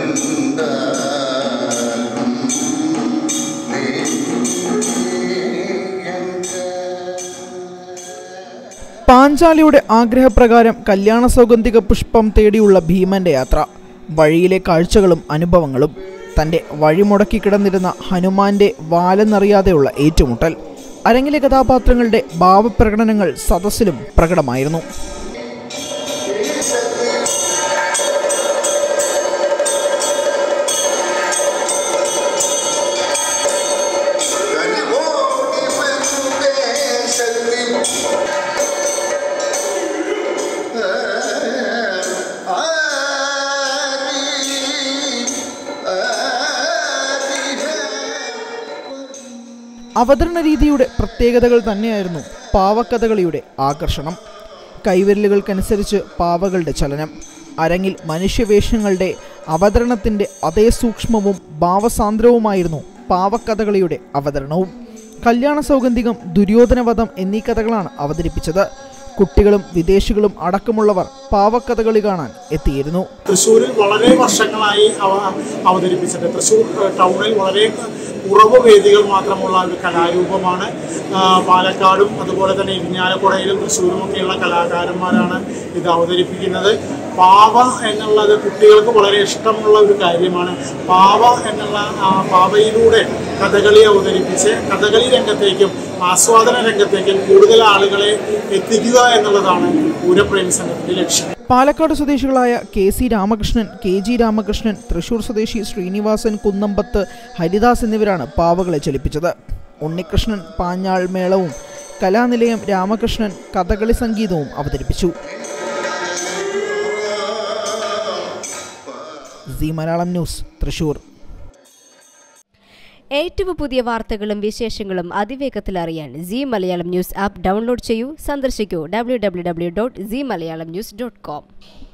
പാഞ്ചാലിയുടെ ആഗ്രഹപ്രകാരം കല്യാണ സൗഗന്ധിക പുഷ്പം തേടിയുള്ള ഭീമന്റെ യാത്ര വഴിയിലെ കാഴ്ചകളും അനുഭവങ്ങളും തന്റെ വഴിമുടക്കി കിടന്നിരുന്ന ഹനുമാന്റെ വാലെന്നറിയാതെയുള്ള ഏറ്റുമുട്ടൽ അരങ്ങിലെ കഥാപാത്രങ്ങളുടെ ഭാവപ്രകടനങ്ങൾ സദസ്സിലും പ്രകടമായിരുന്നു അവതരണ രീതിയുടെ പ്രത്യേകതകൾ തന്നെയായിരുന്നു പാവക്കഥകളിയുടെ ആകർഷണം കൈവിരലുകൾക്കനുസരിച്ച് പാവകളുടെ ചലനം അരങ്ങിൽ മനുഷ്യവേഷങ്ങളുടെ അവതരണത്തിൻ്റെ അതേ സൂക്ഷ്മവും ഭാവസാന്ദ്രവുമായിരുന്നു പാവക്കഥകളിയുടെ അവതരണവും കല്യാണ സൗഗന്ധികം ദുര്യോധനവധം എന്നീ കഥകളാണ് അവതരിപ്പിച്ചത് കുട്ടികളും വിദേശികളും അടക്കമുള്ളവർ പാവക്കഥകളി കാണാൻ എത്തിയിരുന്നു തൃശ്ശൂരിൽ വളരെ വർഷങ്ങളായി അവ അവതരിപ്പിച്ചിട്ട് തൃശ്ശൂർ ഏഹ്, ടൗണിൽ വളരെ കുറവ് വേദികൾ മാത്രമുള്ള ഒരു കലാരൂപമാണ് ആ, പാലക്കാടും അതുപോലെ തന്നെ ഇരിഞ്ഞാലക്കുടയിലും തൃശ്ശൂരും ഒക്കെയുള്ള കലാകാരന്മാരാണ് ഇത് അവതരിപ്പിക്കുന്നത് പാവ എന്നുള്ളത് കുട്ടികൾക്ക് വളരെ ഇഷ്ടമുള്ള ഒരു കാര്യമാണ് പാവ എന്നുള്ള ആ പാവയിലൂടെ കഥകളി അവതരിപ്പിച്ച് കഥകളി രംഗത്തേക്കും ആസ്വാദന രംഗത്തേക്കും കൂടുതൽ ആളുകളെ എത്തിക്കുക എന്നുള്ളതാണ് പൂരപ്രേമി സംഘത്തിന്റെ ലക്ഷ്യം പാലക്കാട് സ്വദേശികളായ K C Ramakrishnan K G Ramakrishnan Thrissur സ്വദേശി ശ്രീനിവാസൻ കുന്നമ്പത്ത് ഹരിദാസ് എന്നിവരാണ് പാവകളെ ചലിപ്പിച്ചത് ഉണ്ണികൃഷ്ണൻ പാഞ്ഞാൾ മേളവും കലാനിലയം രാമകൃഷ്ണൻ കഥകളി സംഗീതവും അവതരിപ്പിച്ചു സി മലയാളം ന്യൂസ് തൃശൂർ ഏറ്റവും പുതിയ വാർത്തകളും വിശേഷങ്ങളും അതിവേഗത്തിൽ അറിയാൻ C Malayalam news app download ചെയ്യൂ സന്ദർശിക്കൂ W W W dot C Malayalam news dot com